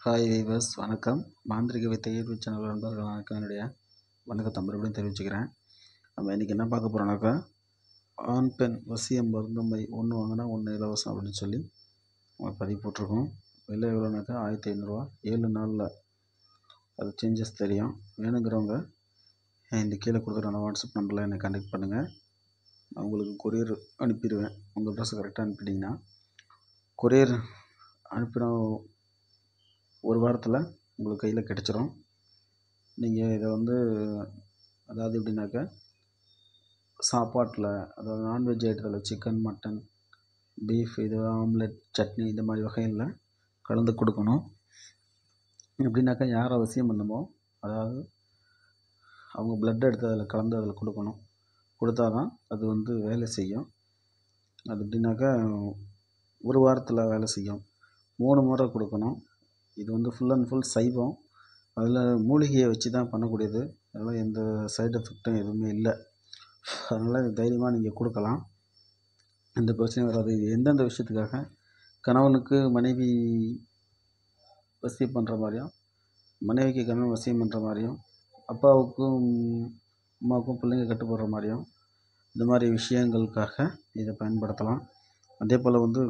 hi viewers வணக்கம் மாந்திரிக வித்தை யூடியூப் சேனல் நண்பர்கள் வணக்கம் என்னுடைய வணக்கத்தை மறுபடியும் தெரிவிச்சுக்கிறேன் நம்ம இன்றைக்கி என்ன பார்க்க போகிறோம்னாக்கா ஆண் பெண் வசியம் மருந்தமை ஒன்று வாங்கினா ஒன்று இலவசம் அப்படின்னு சொல்லி நம்ம பதிவு போட்டிருக்கோம் விலை எவ்வளோனாக்கா ஆயிரத்தி ஐநூறுரூவா ஏழு நாளில் அது சேஞ்சஸ் தெரியும் வேணுங்கிறவங்க இந்த கீழே கொடுக்குற வாட்ஸ்அப் நம்பரில் என்னை கான்டாக்ட் பண்ணுங்கள் நான் உங்களுக்கு கொரியர் அனுப்பிடுவேன் உங்கள் ட்ரெஸ் கரெக்டாக அனுப்பிட்டீங்கன்னா கொரியர் அனுப்பின ஒரு வாரத்தில் உங்களுக்கு கையில் கிடச்சிரும் நீங்கள் இதை வந்து அதாவது எப்படின்னாக்கா சாப்பாட்டில் அதாவது நான்வெஜ் ஐட்டத்தில் சிக்கன் மட்டன் பீஃப் இது ஆம்லெட் சட்னி இந்த மாதிரி வகைகளில் கலந்து கொடுக்கணும் எப்படின்னாக்கா யார் அவசியம் பண்ணுமோ அதாவது அவங்க பிளட் எடுத்து அதில் கலந்து அதில் கொடுக்கணும் கொடுத்தா தான் அது வந்து வேலை செய்யும் அது எப்படின்னாக்கா ஒரு வாரத்தில் வேலை செய்யும் மூணு முறை கொடுக்கணும் இது வந்து ஃபுல் அண்ட் ஃபுல் சைவம் அதில் மூலிகையை வச்சு தான் பண்ணக்கூடியது அதனால் எந்த சைடு எஃபெக்ட்டும் எதுவுமே இல்லை அதனால் இது தைரியமாக நீங்கள் கொடுக்கலாம் எந்த பிரச்சனையும் வராது இது எந்தெந்த விஷயத்துக்காக கணவனுக்கு மனைவி வசியம் பண்ணுற மாதிரியும் மனைவிக்கு கணவன் வசியம் பண்ணுற மாதிரியும் அப்பாவுக்கும் அம்மாவுக்கும் பிள்ளைங்க கட்டு போடுற மாதிரியும் இந்த மாதிரி விஷயங்களுக்காக இதை பயன்படுத்தலாம் அதே போல் வந்து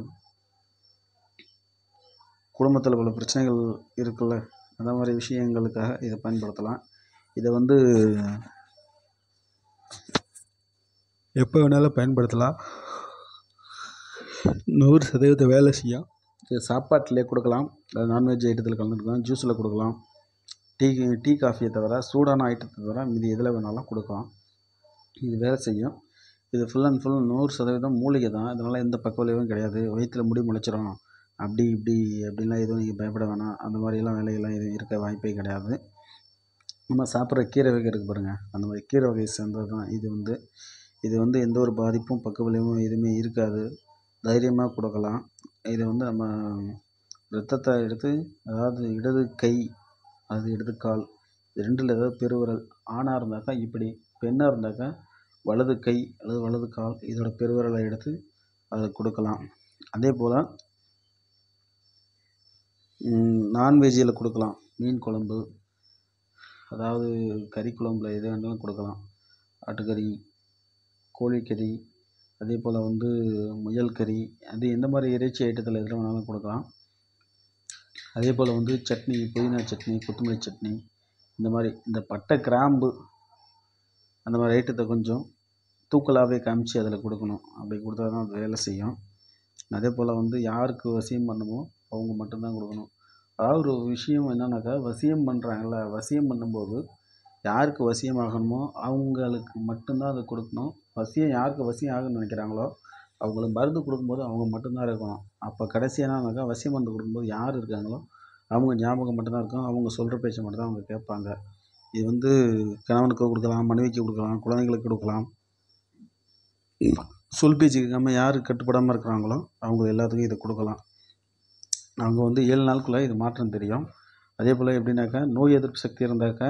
குடும்பத்தில் பல பிரச்சனைகள் இருக்குல்ல அந்த மாதிரி விஷயங்களுக்காக இதை பயன்படுத்தலாம் இதை வந்து எப்போ வேணாலும் பயன்படுத்தலாம் நூறு சதவீத வேலை செய்யும் இது சாப்பாட்டிலே கொடுக்கலாம் அது நான்வெஜ் ஐட்டத்தில் கலந்துக்கலாம் ஜூஸில் கொடுக்கலாம் டீ டீ காஃபியை தவிர சூடான ஐட்டத்தை தவிர மீதி எதில் வேணாலும் கொடுக்கலாம் இது வேலை செய்யும் இது ஃபுல் அண்ட் ஃபுல் நூறு சதவீதம் மூலிகை தான் இதனால் எந்த பக்க விளைவும் கிடையாது வயிற்றில் முடி முளைச்சிரும் அப்படி இப்படி அப்படின்லாம் எதுவும் நீங்கள் பயப்பட வேணாம் அந்த மாதிரிலாம் வேலைகள்லாம் எதுவும் இருக்க வாய்ப்பே கிடையாது நம்ம சாப்பிட்ற கீரை வகை இருக்குது பாருங்கள் அந்த மாதிரி கீரை வகையை சேர்ந்தது தான் இது வந்து இது வந்து எந்த ஒரு பாதிப்பும் பக்க விளைவும் எதுவுமே இருக்காது தைரியமாக கொடுக்கலாம் இதை வந்து நம்ம ரத்தத்தை எடுத்து அதாவது இடது கை அது இடது கால் இது ரெண்டில் ஏதாவது பெருவிரல் ஆணாக இருந்தாக்கா இப்படி பெண்ணாக இருந்தாக்கா வலது கை அல்லது வலது கால் இதோட பெருவிரலை எடுத்து அதில் கொடுக்கலாம் அதே போல் நான்வெஜ்ஜில் கொடுக்கலாம் மீன் குழம்பு அதாவது கறி குழம்புல எது வேணாலும் கொடுக்கலாம் ஆட்டுக்கறி கோழிக்கறி அதே போல் வந்து முயல் கறி அது எந்த மாதிரி இறைச்சி ஐட்டத்தில் எதில் வேணாலும் கொடுக்கலாம் அதே போல் வந்து சட்னி புதினா சட்னி கொத்தமல்லி சட்னி இந்த மாதிரி இந்த பட்டை கிராம்பு அந்த மாதிரி ஐட்டத்தை கொஞ்சம் தூக்கலாகவே காமிச்சு அதில் கொடுக்கணும் அப்படி கொடுத்தா தான் அது வேலை செய்யும் அதே போல் வந்து யாருக்கு வசியம் பண்ணுமோ அவங்க மட்டும்தான் கொடுக்கணும் அதாவது ஒரு விஷயம் என்னன்னாக்கா வசியம் பண்ணுறாங்கல்ல வசியம் பண்ணும்போது யாருக்கு வசியம் ஆகணுமோ அவங்களுக்கு மட்டும்தான் அதை கொடுக்கணும் வசியம் யாருக்கு வசியம் ஆகணும்னு நினைக்கிறாங்களோ அவங்களுக்கு மருந்து கொடுக்கும்போது அவங்க மட்டும்தான் இருக்கணும் அப்போ கடைசி என்னன்னாக்கா வசியம் மருந்து கொடுக்கும்போது யார் இருக்காங்களோ அவங்க ஞாபகம் மட்டும்தான் இருக்கும் அவங்க சொல்கிற பேச்சை மட்டும்தான் அவங்க கேட்பாங்க இது வந்து கணவனுக்கு கொடுக்கலாம் மனைவிக்கு கொடுக்கலாம் குழந்தைங்களுக்கு கொடுக்கலாம் சொல் பேச்சு கேட்காம யார் கட்டுப்படாமல் இருக்கிறாங்களோ அவங்க எல்லாத்துக்கும் இதை கொடுக்கலாம் அவங்க வந்து ஏழு நாளுக்குள்ளே இது மாற்றம் தெரியும் அதே போல் எப்படின்னாக்கா நோய் எதிர்ப்பு சக்தி இருந்தாக்கா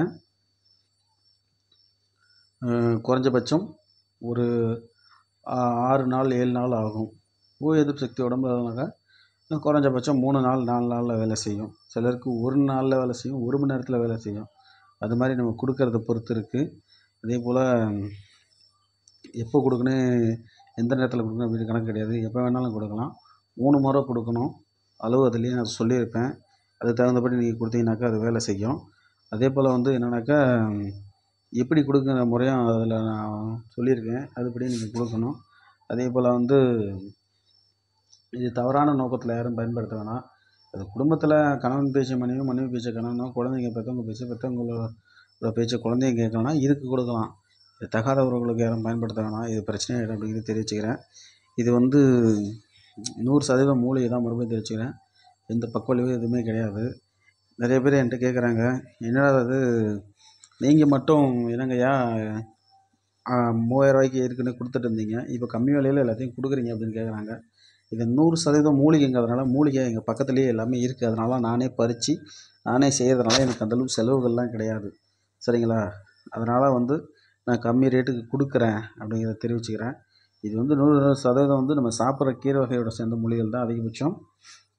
குறைஞ்சபட்சம் ஒரு ஆறு நாள் ஏழு நாள் ஆகும் நோய் எதிர்ப்பு சக்தி உடம்புல இல்லைனாக்கா குறைஞ்சபட்சம் மூணு நாள் நாலு நாளில் வேலை செய்யும் சிலருக்கு ஒரு நாளில் வேலை செய்யும் ஒரு மணி நேரத்தில் வேலை செய்யும் அது மாதிரி நம்ம கொடுக்கறத பொறுத்து இருக்குது அதே போல் எப்போ கொடுக்கணும் எந்த நேரத்தில் கொடுக்கணும் அப்படின்னு கணக்கு கிடையாது எப்போ வேணாலும் கொடுக்கலாம் மூணு முறை கொடுக்கணும் அளவு அதுலேயே நான் சொல்லியிருப்பேன் அதுக்கு தகுந்தபடி நீங்கள் கொடுத்தீங்கனாக்கா அது வேலை செய்யும் அதே போல் வந்து என்னென்னாக்கா எப்படி கொடுக்குற முறையும் அதில் நான் சொல்லியிருக்கேன் அதுபடி நீங்கள் கொடுக்கணும் அதே போல் வந்து இது தவறான நோக்கத்தில் யாரும் பயன்படுத்த வேணாம் அது குடும்பத்தில் கணவன் பேச்ச மனைவி மனைவி பேச்ச கணவனோ குழந்தைங்க பெற்றவங்க பேச்ச பெற்றவங்களோட பேச்ச குழந்தைங்க கேட்கலாம் இதுக்கு கொடுக்கலாம் இது தகாத உறவுகளுக்கு யாரும் பயன்படுத்த வேணாம் இது பிரச்சனையாயிடும் அப்படிங்கிறது தெரிவிச்சுக்கிறேன் இது வந்து நூறு சதவீதம் மூலிகை தான் மறுபடியும் தெரிவிச்சுக்கிறேன் எந்த பக்கவழிவும் எதுவுமே கிடையாது நிறைய பேர் என்கிட்ட கேட்குறாங்க என்னடா அது நீங்கள் மட்டும் என்னங்கய்யா மூவாயிரம் ரூபாய்க்கு ஏற்கனவே கொடுத்துட்டு இருந்தீங்க இப்போ கம்மி விலையில் எல்லாத்தையும் கொடுக்குறீங்க அப்படின்னு கேட்குறாங்க இது நூறு சதவீதம் மூலிகைங்கிறதுனால மூலிகை எங்கள் பக்கத்துலேயே எல்லாமே இருக்குது அதனால நானே பறித்து நானே செய்கிறதுனால எனக்கு அந்தளவுக்கு செலவுகள்லாம் கிடையாது சரிங்களா அதனால் வந்து நான் கம்மி ரேட்டுக்கு கொடுக்குறேன் அப்படிங்கிறத தெரிவிச்சுக்கிறேன் இது வந்து நூறு சதவீதம் வந்து நம்ம சாப்பிட்ற கீரை வகையோட சேர்ந்த மூலிகைகள் தான் அதிகபட்சம்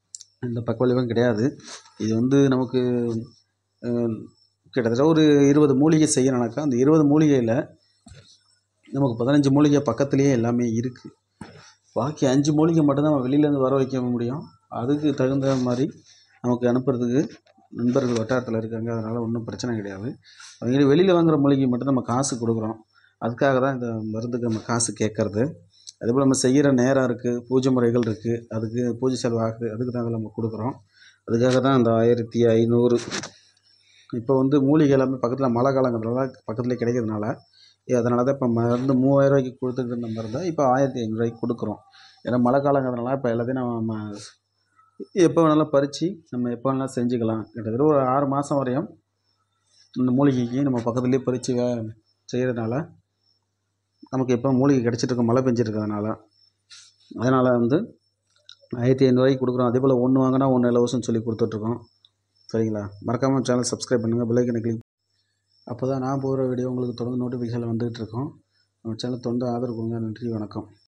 எந்த பக்க விளைவும் கிடையாது இது வந்து நமக்கு அஹ், கிட்டத்தட்ட ஒரு இருபது மூலிகை செய்யணும்னாக்கா அந்த இருபது மூலிகையில் நமக்கு பதினஞ்சு மூலிகை பக்கத்துலேயே எல்லாமே இருக்குது பாக்கி அஞ்சு மூலிகை மட்டும்தான் நம்ம வெளியிலேருந்து வர வைக்க முடியும் அதுக்கு தகுந்த மாதிரி நமக்கு அனுப்புறதுக்கு நண்பர்கள் வட்டாரத்தில் இருக்காங்க அதனால் ஒன்றும் பிரச்சனை கிடையாது அவங்க வெளியில் வாங்குற மூலிகை மட்டும் நம்ம காசு கொடுக்குறோம் அதுக்காக தான் இந்த மருந்துக்கு நம்ம காசு கேட்குறது அதேபோல் நம்ம செய்கிற நேரம் இருக்குது பூஜை முறைகள் இருக்குது அதுக்கு பூஜை செலவு ஆகுது அதுக்கு தான் நம்ம கொடுக்குறோம் அதுக்காக தான் அந்த ஆயிரத்தி ஐநூறு இப்போ வந்து மூலிகை எல்லாமே பக்கத்தில் மழை காலங்கிறதுனால பக்கத்துலேயே கிடைக்கிறதுனால அதனால தான் இப்போ மருந்து மூவாயிரம் ரூபாய்க்கு கொடுத்துட்டு இருந்த மருந்தை இப்போ ஆயிரத்தி ஐநூறுரூவாய்க்கு கொடுக்குறோம் ஏன்னா மழை காலங்கிறதுனால இப்போ எல்லாத்தையும் நம்ம எப்போ வேணாலும் பறித்து நம்ம எப்போ வேணாலும் செஞ்சுக்கலாம் கிட்டத்தட்ட ஒரு ஆறு மாதம் வரையும் இந்த மூலிகைக்கு நம்ம பக்கத்துலேயே பறித்து வே செய்கிறதுனால நமக்கு எப்போ மூலிகை கிடச்சிட்டு இருக்கும் மழை பெஞ்சிட்டு இருக்கிறதுனால அதனால் வந்து ஆயிரத்தி ஐநூறுரூவாய்க்கு கொடுக்குறோம் அதே போல் ஒன்று வாங்கினா ஒன்று இலவசம்னு சொல்லி கொடுத்துட்ருக்கோம் சரிங்களா மறக்காமல் சேனல் சப்ஸ்கிரைப் பண்ணுங்கள் பெல்லைக்கனை கிளிக் அப்போ தான் நான் போகிற வீடியோ உங்களுக்கு தொடர்ந்து நோட்டிஃபிகேஷன் வந்துகிட்டு இருக்கோம் நம்ம சேனல் தொடர்ந்து ஆதரவு கொடுங்க நன்றி வணக்கம்